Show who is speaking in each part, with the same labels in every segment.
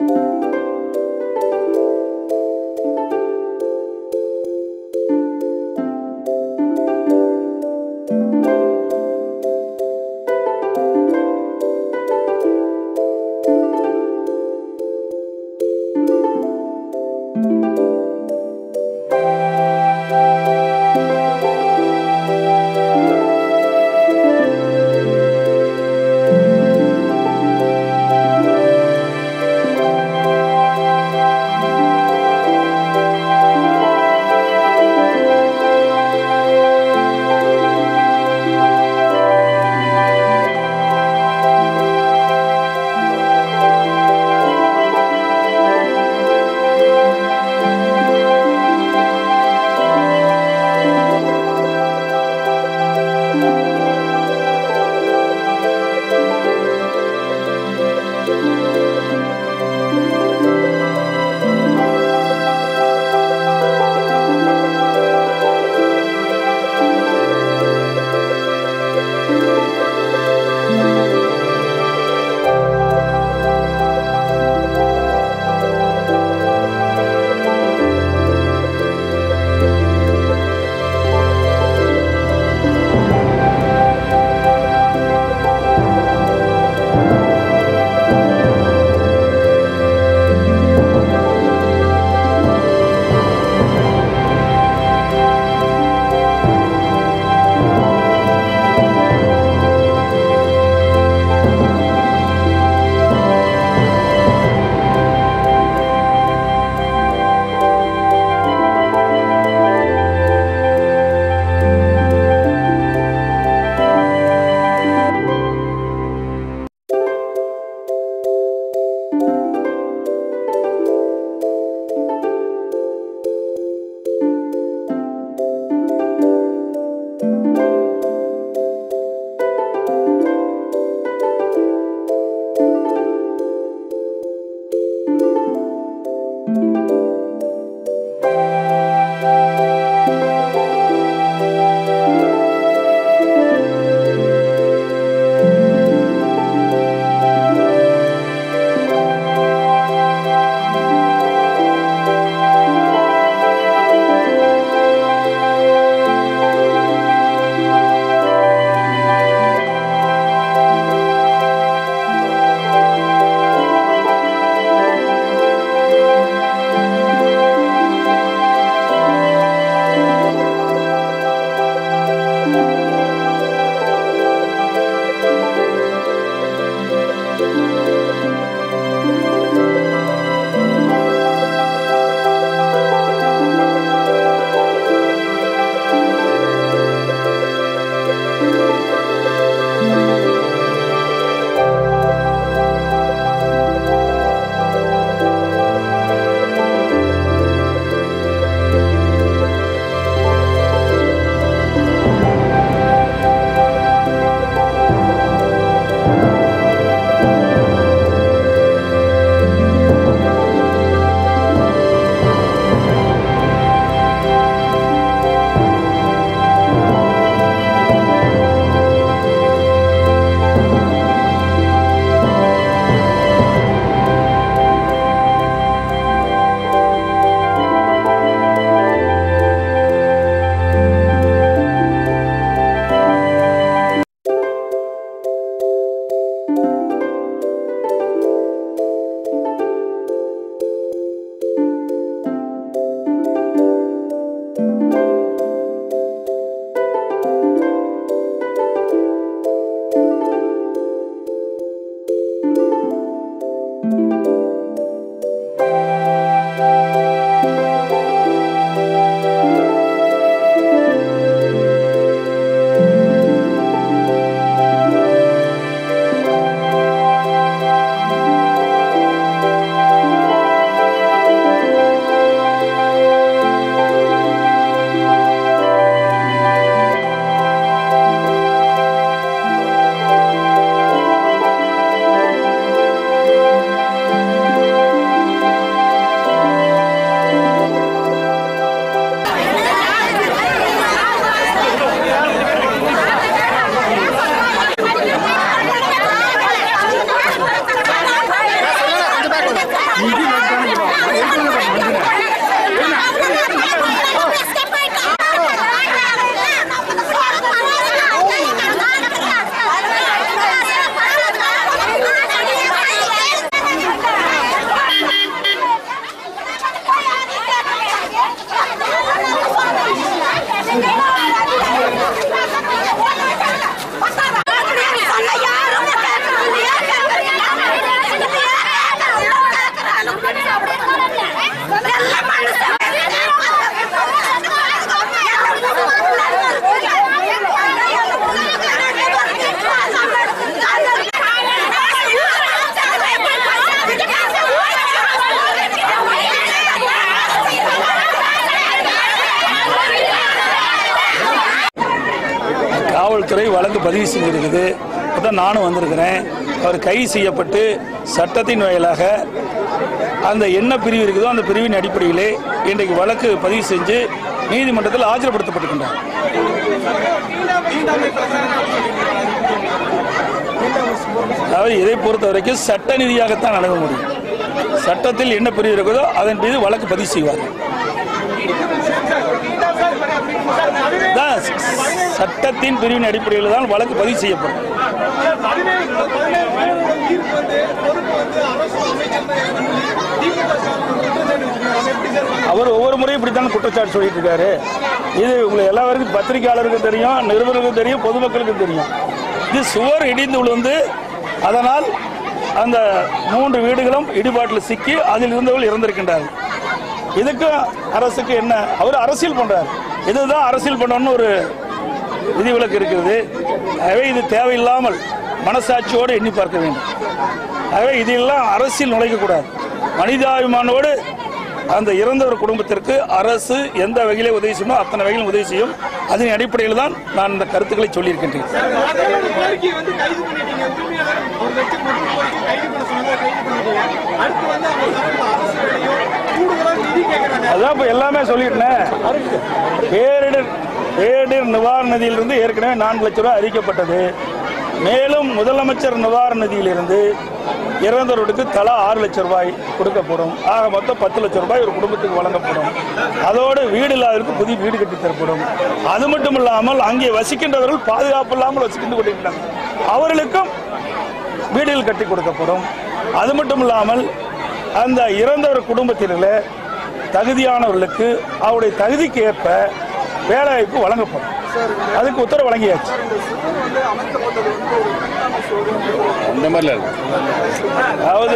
Speaker 1: ஆ காவல்துறை வழக்கு பதிவு செஞ்சிருக்குது அதான் நானும் வந்திருக்கிறேன் அவர் கைது செய்யப்பட்டு சட்டத்தின் வாயிலாக அந்த என்ன பிரிவு இருக்குதோ அந்த பிரிவின் அடிப்படையிலே இன்றைக்கு வழக்கு பதிவு செஞ்சு நீதிமன்றத்தில் ஆஜர்படுத்தப்பட்டிருக்கின்றார் அதாவது இதை பொறுத்த வரைக்கும் சட்ட ரீதியாகத்தான் அணுக முடியும் சட்டத்தில் என்ன பிரிவு இருக்குதோ அதன் மீது வழக்கு பதிவு செய்வார்கள் தான் சட்டத்தின் பிரிவின் அடிப்படையில் தான் வழக்கு பதிவு செய்யப்படும் அவர் ஒவ்வொரு முறையும் இப்படித்தான் குற்றச்சாட்டு சொல்லிட்டு இருக்காரு இது உங்களை எல்லாருக்கும் பத்திரிகையாளருக்கும் தெரியும் நிருபருக்கும் தெரியும் பொதுமக்களுக்கும் தெரியும் இது சுவர் இடிந்து விழுந்து அதனால் அந்த மூன்று வீடுகளும் இடிபாட்டில் சிக்கி அதில் இருந்தவர்கள் இறந்திருக்கின்றார்கள் இதுக்கு அரசுக்கு என்ன அவர் அரசியல் பண்றார் இதுதான் அரசியல் பண்ணணும்னு ஒரு விதிவிலக்கு இருக்கிறது ஆகவே இது தேவையில்லாமல் மனசாட்சியோடு எண்ணி பார்க்க வேண்டும் ஆகவே இதெல்லாம் அரசியல் நுழைக்கக்கூடாது மனிதாபிமானோடு அந்த இறந்தவர் குடும்பத்திற்கு அரசு எந்த வகையிலே உதவி செய்யுமோ அத்தனை வகையிலும் உதவி செய்யும் அதன் அடிப்படையில் தான் நான் இந்த கருத்துக்களை சொல்லியிருக்கின்றேன்
Speaker 2: கோரிக்கை வந்து கைது பண்ணிட்டீங்க உரிமையாளர் ஒரு லட்சம் மட்டும் கோரிக்கை கைது பண்ண சொன்னதை கைது பண்ணிட்டீங்க அடுத்து வந்து அவங்க தரப்பு அரசு வேலையும் கூடுதலா நிதி கேட்கறாங்க
Speaker 1: அதான் இப்போ எல்லாமே சொல்லிட்டேன் பேரிடர் பேரிடர் நிவாரண நிதியிலிருந்து ஏற்கனவே நான்கு லட்சம் ரூபாய் அறிவிக்கப்பட்டது மேலும் முதலமைச்சர் நிவாரண நிதியிலிருந்து இறந்தவர்களுக்கு தலா ஆறு லட்சம் ரூபாய் கொடுக்கப்படும் ஆக மொத்தம் பத்து லட்சம் ரூபாய் ஒரு குடும்பத்துக்கு வழங்கப்படும் அதோடு வீடு இல்லாதவருக்கு புதிய வீடு கட்டி தரப்படும் அது மட்டும் இல்லாமல் அங்கே வசிக்கின்றவர்கள் பாதுகாப்பு இல்லாமல் வசிக்கின்ற கொண்டிருக்கிறாங்க அவர்களுக்கும் வீடுகள் கட்டி கொடுக்கப்படும் அது மட்டும் இல்லாமல் அந்த இறந்தவர் குடும்பத்தினரில் தகுதியானவர்களுக்கு அவருடைய தகுதிக்கு ஏற்ப வேலைவாய்ப்பு வழங்கப்படும் அதுக்கு உத்தரவு வழங்கியாச்சு
Speaker 3: இந்த மாதிரிலாம் இல்லை
Speaker 1: அதாவது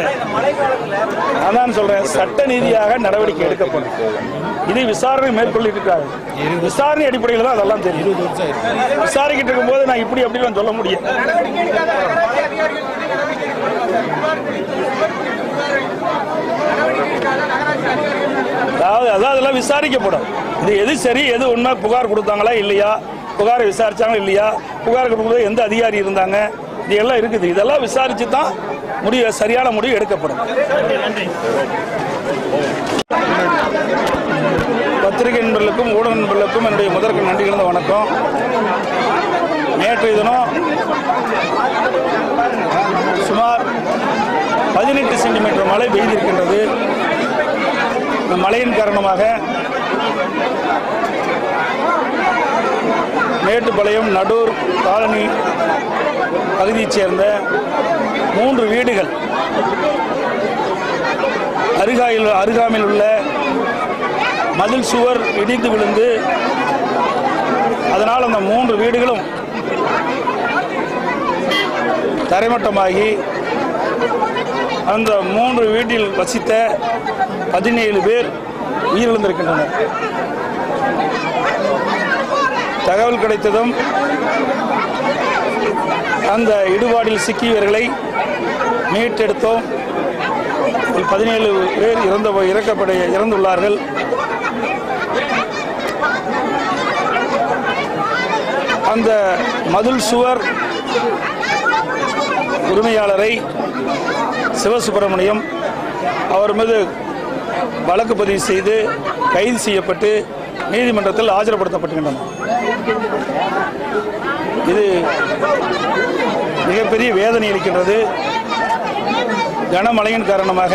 Speaker 1: அதான் சொல்றேன் சட்ட ரீதியாக நடவடிக்கை எடுக்கப்படும் இது விசாரணை மேற்கொள்ளிருக்காரு விசாரணை அடிப்படையில் தான் அதெல்லாம் தெரியும் விசாரிக்கிட்டு இருக்கும்போது நான் இப்படி அப்படின்னு சொல்ல முடியும் அதாவது அதான் அதெல்லாம் விசாரிக்கப்படும் இது எது சரி எது உண்மை புகார் கொடுத்தாங்களா இல்லையா புகாரை விசாரிச்சாங்களா இல்லையா புகார் கொடுக்கும்போது எந்த அதிகாரி இருந்தாங்க இது எல்லாம் இருக்குது இதெல்லாம் விசாரிச்சு தான் முடிவு சரியான முடிவு எடுக்கப்படும் பத்திரிகை நண்பர்களுக்கும் ஊடக நண்பர்களுக்கும் என்னுடைய முதற்கு நன்றி கலந்த வணக்கம் நேற்றைய தினம் சுமார் பதினெட்டு சென்டிமீட்டர் மழை பெய்திருக்கின்றது இந்த மழையின் காரணமாக மேட்டுப்பாளையம் நடூர் காலனி பகுதியைச் சேர்ந்த மூன்று வீடுகள் அருகாயில் அருகாமையில் உள்ள மதில் சுவர் இடிந்து விழுந்து அதனால் அந்த மூன்று வீடுகளும் தரைமட்டமாகி அந்த மூன்று வீட்டில் வசித்த பதினேழு பேர் உயிரிழந்திருக்கின்றனர் தகவல் கிடைத்ததும் அந்த இடுபாடில் சிக்கியவர்களை மீட்டெடுத்தோம் பதினேழு பேர் இறந்த இறக்கப்பட இறந்துள்ளார்கள் அந்த மதுள் சுவர் உரிமையாளரை சிவசுப்பிரமணியம் அவர் மீது வழக்கு பதிவு செய்து கைது செய்யப்பட்டு நீதிமன்றத்தில் ஆஜர்படுத்தப்பட்டுகின்றனர் இது மிகப்பெரிய வேதனை அளிக்கின்றது கனமழையின் காரணமாக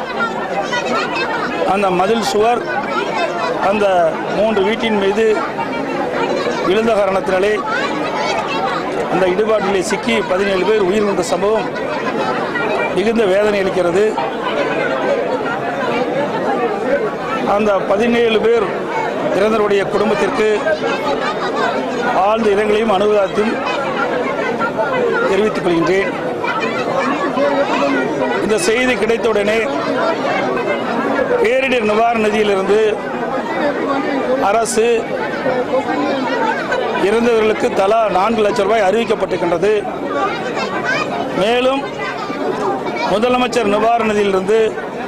Speaker 1: அந்த மதில் சுவர் அந்த மூன்று வீட்டின் மீது விழுந்த காரணத்தினாலே அந்த இடுபாட்டிலே சிக்கி பதினேழு பேர் உயிரிழந்த சம்பவம் மிகுந்த வேதனை அளிக்கிறது அந்த பதினேழு பேர் இறந்தவருடைய குடும்பத்திற்கு ஆழ்ந்த இரங்கலையும் அனுதாபத்தையும் தெரிவித்துக் கொள்கின்றேன் இந்த செய்தி கிடைத்தவுடனே பேரிடர் நிவாரண நிதியிலிருந்து அரசு இறந்தவர்களுக்கு தலா நான்கு லட்சம் ரூபாய் அறிவிக்கப்பட்டிருக்கின்றது மேலும் முதலமைச்சர் நிவாரண நிதியிலிருந்து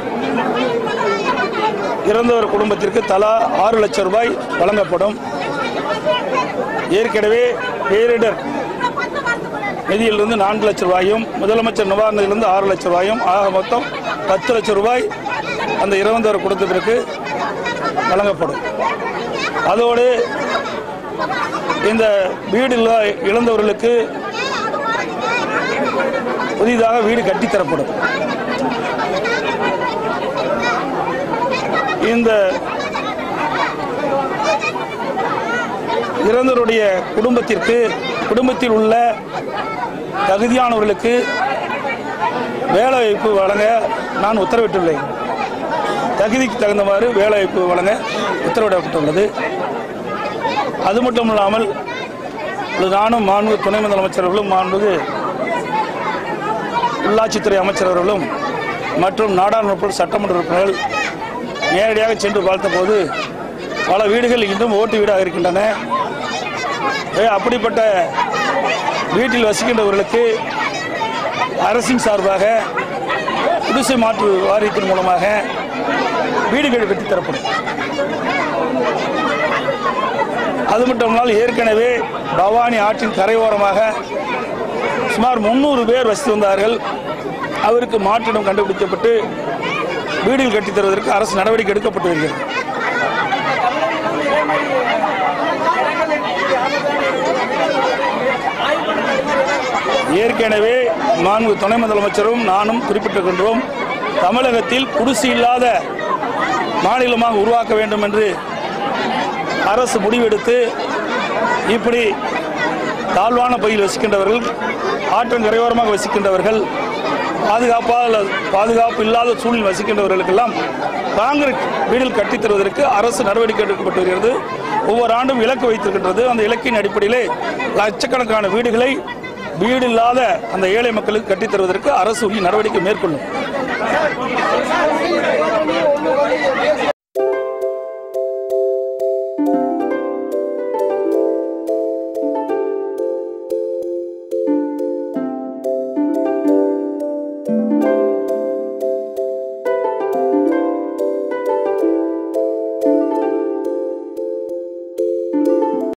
Speaker 1: இறந்தவர் குடும்பத்திற்கு தலா ஆறு லட்சம் ரூபாய் வழங்கப்படும் ஏற்கனவே பேரிடர் நிதியிலிருந்து நான்கு லட்சம் ரூபாயும் முதலமைச்சர் நிவாரண நிதியிலிருந்து ஆறு லட்சம் ரூபாயும் ஆக மொத்தம் பத்து லட்சம் ரூபாய் அந்த இறந்தவர் குடும்பத்திற்கு வழங்கப்படும் அதோடு இந்த வீடு இல்லா- இழந்தவர்களுக்கு புதிதாக வீடு கட்டித்தரப்படும் இந்த இறந்தவருடைய குடும்பத்திற்கு குடும்பத்தில் உள்ள தகுதியானவர்களுக்கு வேலை வாய்ப்பு வழங்க நான் உத்தரவிட்டுள்ளேன் தகுதிக்கு தகுந்தவாறு வேலை வாய்ப்பு வழங்க உத்தரவிடப்பட்டுள்ளது அது மட்டும் இல்லாமல் இப்பொழுது நானும் மாண்பு துணை முதலமைச்சர்களும் மாண்புகு உள்ளாட்சித்துறை அமைச்சர் அவர்களும் மற்றும் நாடாளுமன்ற சட்டமன்ற உறுப்பினர்கள் நேரடியாக சென்று பார்த்தபோது பல வீடுகள் இன்னும் ஓட்டு வீடாக இருக்கின்றன எனவே அப்படிப்பட்ட வீட்டில் வசிக்கின்றவர்களுக்கு அரசின் சார்பாக குடிசை மாற்று வாரியத்தின் மூலமாக வீடுகள் கட்டித் தரப்படும் அது மட்டுமல்லால் ஏற்கனவே பவானி ஆற்றின் கரையோரமாக சுமார் முந்நூறு பேர் வசித்து வந்தார்கள் அவருக்கு மாற்றிடம் கண்டுபிடிக்கப்பட்டு வீடுகள் கட்டித் தருவதற்கு அரசு நடவடிக்கை எடுக்கப்பட்டு வருகிறது ஏற்கனவே நான்கு துணை முதலமைச்சரும் நானும் குறிப்பிட்டிருக்கின்றோம் தமிழகத்தில் குடிசை இல்லாத மாநிலமாக உருவாக்க வேண்டும் என்று அரசு முடிவெடுத்து இப்படி தாழ்வான பகுதியில் வசிக்கின்றவர்கள் ஆற்றங்கரையோரமாக வசிக்கின்றவர்கள் பாதுகாப்பாக பாதுகாப்பு இல்லாத சூழலில் வசிக்கின்றவர்களுக்கெல்லாம் காங்கிரீட் வீடுகள் கட்டித் தருவதற்கு அரசு நடவடிக்கை எடுக்கப்பட்டு வருகிறது ஒவ்வொரு ஆண்டும் இலக்கு வைத்திருக்கின்றது அந்த இலக்கின் அடிப்படையிலே லட்சக்கணக்கான வீடுகளை வீடு இல்லாத அந்த ஏழை மக்களுக்கு கட்டித் தருவதற்கு அரசு உரிய நடவடிக்கை மேற்கொள்ளும்
Speaker 4: Thank you.